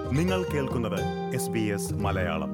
നിങ്ങൾ കേൾക്കുന്നത് S B S Malayalam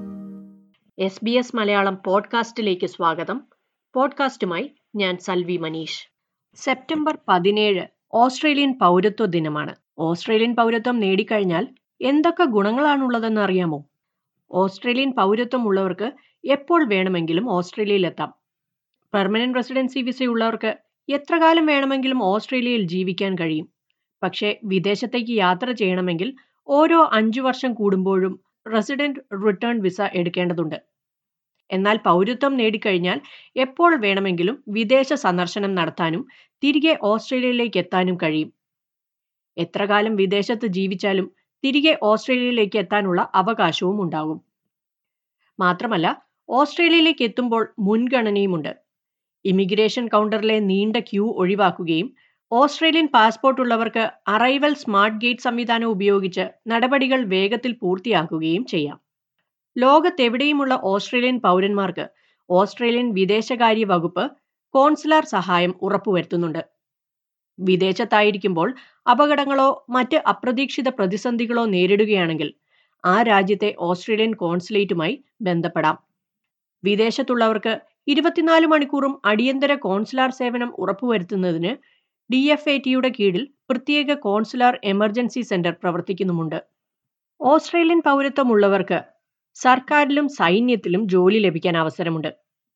S B S Malayalam പോഡ്കാസ്റ്റിലേക്ക് സ്വാഗതം പോഡ്കാസ്റ്റുമായി ഞാൻ സൽവി മനീഷ് സെപ്റ്റംബർ പതിനേഴ് ഓസ്ട്രേലിയൻ പൗരത്വ ദിനമാണ് ഓസ്ട്രേലിയൻ പൗരത്വം നേടിക്കഴിഞ്ഞാൽ എന്തൊക്കെ ഗുണങ്ങളാണുള്ളതെന്ന് അറിയാമോ ഓസ്ട്രേലിയൻ പൗരത്വം ഉള്ളവർക്ക് എപ്പോൾ വേണമെങ്കിലും ഓസ്ട്രേലിയയിലെത്താം പെർമനന്റ് റെസിഡൻസി വിസയുള്ളവർക്ക് എത്ര കാലം വേണമെങ്കിലും ഓസ്ട്രേലിയയിൽ ജീവിക്കാൻ കഴിയും പക്ഷേ വിദേശത്തേക്ക് യാത്ര ചെയ്യണമെങ്കിൽ ഓരോ അഞ്ചു വർഷം കൂടുമ്പോഴും റെസിഡന്റ് റിട്ടേൺ വിസ എടുക്കേണ്ടതുണ്ട് എന്നാൽ പൗരത്വം നേടിക്കഴിഞ്ഞാൽ എപ്പോൾ വേണമെങ്കിലും വിദേശ സന്ദർശനം നടത്താനും തിരികെ ഓസ്ട്രേലിയയിലേക്ക് എത്താനും കഴിയും എത്ര കാലം വിദേശത്ത് ജീവിച്ചാലും തിരികെ ഓസ്ട്രേലിയയിലേക്ക് എത്താനുള്ള അവകാശവും ഉണ്ടാകും മാത്രമല്ല ഓസ്ട്രേലിയയിലേക്ക് എത്തുമ്പോൾ മുൻഗണനയുമുണ്ട് ഇമിഗ്രേഷൻ കൗണ്ടറിലെ നീണ്ട ക്യൂ ഒഴിവാക്കുകയും ഓസ്ട്രേലിയൻ പാസ്പോർട്ട് ഉള്ളവർക്ക് അറൈവൽ സ്മാർട്ട് ഗേറ്റ് സംവിധാനം ഉപയോഗിച്ച് നടപടികൾ വേഗത്തിൽ പൂർത്തിയാക്കുകയും ചെയ്യാം ലോകത്തെവിടെയുമുള്ള ഓസ്ട്രേലിയൻ പൗരന്മാർക്ക് ഓസ്ട്രേലിയൻ വിദേശകാര്യ വകുപ്പ് കോൺസുലാർ സഹായം ഉറപ്പുവരുത്തുന്നുണ്ട് വിദേശത്തായിരിക്കുമ്പോൾ അപകടങ്ങളോ മറ്റ് അപ്രതീക്ഷിത പ്രതിസന്ധികളോ നേരിടുകയാണെങ്കിൽ ആ രാജ്യത്തെ ഓസ്ട്രേലിയൻ കോൺസുലേറ്റുമായി ബന്ധപ്പെടാം വിദേശത്തുള്ളവർക്ക് ഇരുപത്തിനാല് മണിക്കൂറും അടിയന്തര കോൺസുലാർ സേവനം ഉറപ്പുവരുത്തുന്നതിന് ഡി എഫ് എ ടിയുടെ കീഴിൽ പ്രത്യേക കോൺസുലാർ എമർജൻസി സെന്റർ പ്രവർത്തിക്കുന്നുമുണ്ട് ഓസ്ട്രേലിയൻ പൗരത്വമുള്ളവർക്ക് സർക്കാരിലും സൈന്യത്തിലും ജോലി ലഭിക്കാൻ അവസരമുണ്ട്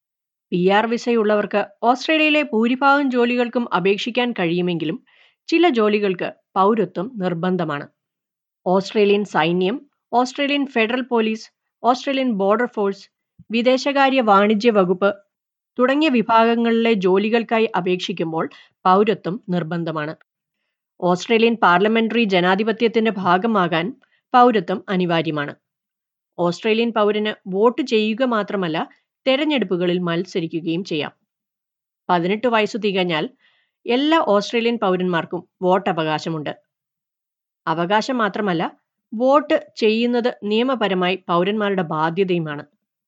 പി ആർ വിസയുള്ളവർക്ക് ഓസ്ട്രേലിയയിലെ ഭൂരിഭാഗം ജോലികൾക്കും അപേക്ഷിക്കാൻ കഴിയുമെങ്കിലും ചില ജോലികൾക്ക് പൗരത്വം നിർബന്ധമാണ് ഓസ്ട്രേലിയൻ സൈന്യം Australian federal police Australian border force വിദേശകാര്യ വാണിജ്യ വകുപ്പ് തുടങ്ങിയ വിഭാഗങ്ങളിലെ ജോലികൾക്കായി അപേക്ഷിക്കുമ്പോൾ പൗരത്വം നിർബന്ധമാണ് ഓസ്ട്രേലിയൻ പാർലമെന്ററി ജനാധിപത്യത്തിന്റെ ഭാഗമാകാൻ പൗരത്വം അനിവാര്യമാണ് ഓസ്ട്രേലിയൻ പൗരന് വോട്ട് ചെയ്യുക മാത്രമല്ല തെരഞ്ഞെടുപ്പുകളിൽ മത്സരിക്കുകയും ചെയ്യാം പതിനെട്ട് വയസ്സു തികഞ്ഞാൽ എല്ലാ ഓസ്ട്രേലിയൻ പൗരന്മാർക്കും വോട്ടവകാശമുണ്ട് അവകാശം മാത്രമല്ല വോട്ട് ചെയ്യുന്നത് നിയമപരമായി പൗരന്മാരുടെ ബാധ്യതയുമാണ്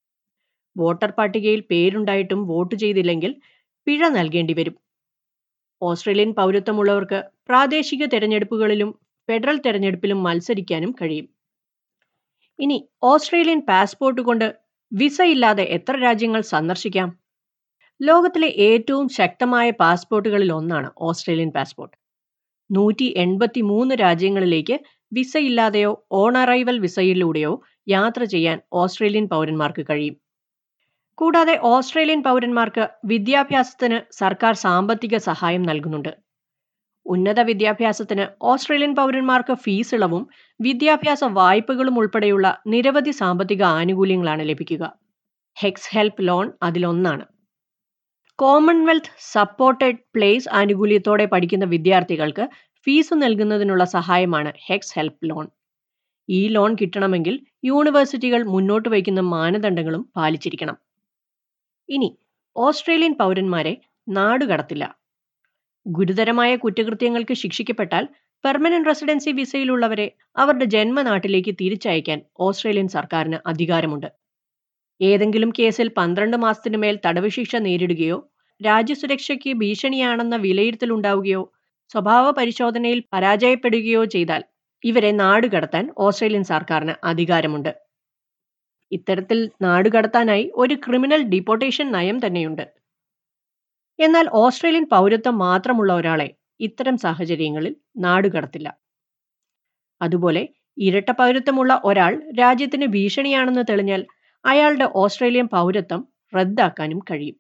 വോട്ടർ പട്ടികയിൽ പേരുണ്ടായിട്ടും വോട്ട് ചെയ്തില്ലെങ്കിൽ പിഴ നൽകേണ്ടി വരും ഓസ്ട്രേലിയൻ പൗരത്വമുള്ളവർക്ക് പ്രാദേശിക തെരഞ്ഞെടുപ്പുകളിലും ഫെഡറൽ തെരഞ്ഞെടുപ്പിലും മത്സരിക്കാനും കഴിയും ഇനി ഓസ്ട്രേലിയൻ പാസ്പോർട്ട് കൊണ്ട് വിസ ഇല്ലാതെ എത്ര രാജ്യങ്ങൾ സന്ദർശിക്കാം ലോകത്തിലെ ഏറ്റവും ശക്തമായ പാസ്പോർട്ടുകളിൽ ഒന്നാണ് ഓസ്ട്രേലിയൻ പാസ്പോർട്ട് നൂറ്റി എൺപത്തി മൂന്ന് രാജ്യങ്ങളിലേക്ക് വിസ ഇല്ലാതെയോ ഓൺ അറൈവൽ വിസയിലൂടെയോ യാത്ര ചെയ്യാൻ ഓസ്ട്രേലിയൻ പൗരന്മാർക്ക് കഴിയും കൂടാതെ ഓസ്ട്രേലിയൻ പൗരന്മാർക്ക് വിദ്യാഭ്യാസത്തിന് സർക്കാർ സാമ്പത്തിക സഹായം നൽകുന്നുണ്ട് ഉന്നത വിദ്യാഭ്യാസത്തിന് ഓസ്ട്രേലിയൻ പൗരന്മാർക്ക് ഫീസ് ഇളവും വിദ്യാഭ്യാസ വായ്പകളും ഉൾപ്പെടെയുള്ള നിരവധി സാമ്പത്തിക ആനുകൂല്യങ്ങളാണ് ലഭിക്കുക ഹെക്സ് ഹെൽപ്പ് ലോൺ അതിലൊന്നാണ് കോമൺവെൽത്ത് സപ്പോർട്ടഡ് പ്ലേസ് ആനുകൂല്യത്തോടെ പഠിക്കുന്ന വിദ്യാർത്ഥികൾക്ക് ഫീസ് നൽകുന്നതിനുള്ള സഹായമാണ് ഹെക്സ് ഹെൽപ്പ് ലോൺ ഈ ലോൺ കിട്ടണമെങ്കിൽ യൂണിവേഴ്സിറ്റികൾ മുന്നോട്ട് വയ്ക്കുന്ന മാനദണ്ഡങ്ങളും പാലിച്ചിരിക്കണം ഇനി ഓസ്ട്രേലിയൻ പൗരന്മാരെ നാടുകടത്തില്ല ഗുരുതരമായ കുറ്റകൃത്യങ്ങൾക്ക് ശിക്ഷിക്കപ്പെട്ടാൽ പെർമനന്റ് റെസിഡൻസി വിസയിലുള്ളവരെ അവരുടെ ജന്മനാട്ടിലേക്ക് തിരിച്ചയക്കാൻ ഓസ്ട്രേലിയൻ സർക്കാരിന് അധികാരമുണ്ട് ഏതെങ്കിലും കേസിൽ പന്ത്രണ്ട് മാസത്തിനു മേൽ തടവ് ശിക്ഷ നേരിടുകയോ രാജ്യസുരക്ഷയ്ക്ക് ഭീഷണിയാണെന്ന വിലയിരുത്തലുണ്ടാവുകയോ സ്വഭാവ പരിശോധനയിൽ പരാജയപ്പെടുകയോ ചെയ്താൽ ഇവരെ നാടുകടത്താൻ ഓസ്ട്രേലിയൻ സർക്കാരിന് അധികാരമുണ്ട് ഇത്തരത്തിൽ നാടുകടത്താനായി ഒരു ക്രിമിനൽ ഡിപ്പോർട്ടേഷൻ നയം തന്നെയുണ്ട് എന്നാൽ ഓസ്ട്രേലിയൻ പൗരത്വം മാത്രമുള്ള ഒരാളെ ഇത്തരം സാഹചര്യങ്ങളിൽ നാടുകടത്തില്ല അതുപോലെ ഇരട്ട പൗരത്വമുള്ള ഒരാൾ രാജ്യത്തിന് ഭീഷണിയാണെന്ന് തെളിഞ്ഞാൽ അയാളുടെ ഓസ്ട്രേലിയൻ പൗരത്വം റദ്ദാക്കാനും കഴിയും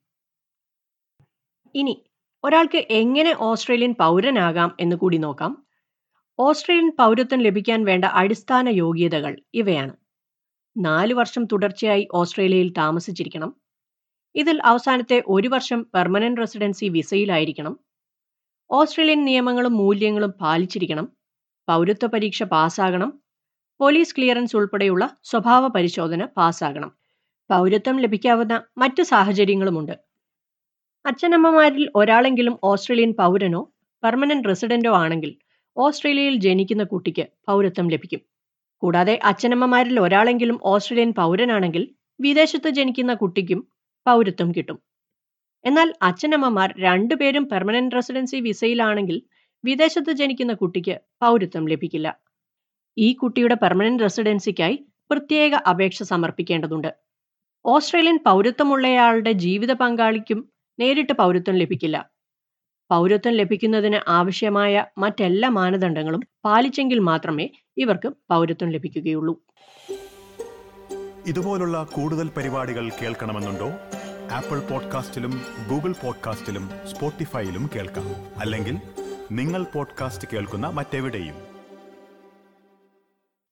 ഇനി ഒരാൾക്ക് എങ്ങനെ ഓസ്ട്രേലിയൻ പൗരനാകാം എന്ന് കൂടി നോക്കാം ഓസ്ട്രേലിയൻ പൗരത്വം ലഭിക്കാൻ വേണ്ട അടിസ്ഥാന യോഗ്യതകൾ ഇവയാണ് നാല് വർഷം തുടർച്ചയായി ഓസ്ട്രേലിയയിൽ താമസിച്ചിരിക്കണം ഇതിൽ അവസാനത്തെ ഒരു വർഷം പെർമനന്റ് റെസിഡൻസി വിസയിലായിരിക്കണം ഓസ്ട്രേലിയൻ നിയമങ്ങളും മൂല്യങ്ങളും പാലിച്ചിരിക്കണം പൗരത്വ പരീക്ഷ പാസ്സാകണം പോലീസ് ക്ലിയറൻസ് ഉൾപ്പെടെയുള്ള സ്വഭാവ പരിശോധന പാസ്സാകണം പൗരത്വം ലഭിക്കാവുന്ന മറ്റ് സാഹചര്യങ്ങളുമുണ്ട് അച്ഛനമ്മമാരിൽ ഒരാളെങ്കിലും ഓസ്ട്രേലിയൻ പൗരനോ പെർമനന്റ് റെസിഡന്റോ ആണെങ്കിൽ ഓസ്ട്രേലിയയിൽ ജനിക്കുന്ന കുട്ടിക്ക് പൗരത്വം ലഭിക്കും കൂടാതെ അച്ഛനമ്മമാരിൽ ഒരാളെങ്കിലും ഓസ്ട്രേലിയൻ പൗരനാണെങ്കിൽ വിദേശത്ത് ജനിക്കുന്ന കുട്ടിക്കും പൗരത്വം കിട്ടും എന്നാൽ അച്ഛനമ്മമാർ രണ്ടുപേരും പെർമനന്റ് റെസിഡൻസി വിസയിലാണെങ്കിൽ വിദേശത്ത് ജനിക്കുന്ന കുട്ടിക്ക് പൗരത്വം ലഭിക്കില്ല ഈ കുട്ടിയുടെ പെർമനന്റ് റെസിഡൻസിക്കായി പ്രത്യേക അപേക്ഷ സമർപ്പിക്കേണ്ടതുണ്ട് ഓസ്ട്രേലിയൻ പൗരത്വമുള്ളയാളുടെ ജീവിത പങ്കാളിക്കും നേരിട്ട് പൗരത്വം ലഭിക്കില്ല പൗരത്വം ലഭിക്കുന്നതിന് ആവശ്യമായ മറ്റെല്ലാ മാനദണ്ഡങ്ങളും പാലിച്ചെങ്കിൽ മാത്രമേ ഇവർക്ക് പൗരത്വം ലഭിക്കുകയുള്ളൂ ഇതുപോലുള്ള കൂടുതൽ പരിപാടികൾ കേൾക്കണമെന്നുണ്ടോ ആപ്പിൾ പോഡ്കാസ്റ്റിലും ഗൂഗിൾ പോഡ്കാസ്റ്റിലും സ്പോട്ടിഫൈയിലും കേൾക്കാം അല്ലെങ്കിൽ നിങ്ങൾ പോഡ്കാസ്റ്റ് കേൾക്കുന്ന മറ്റെവിടെയും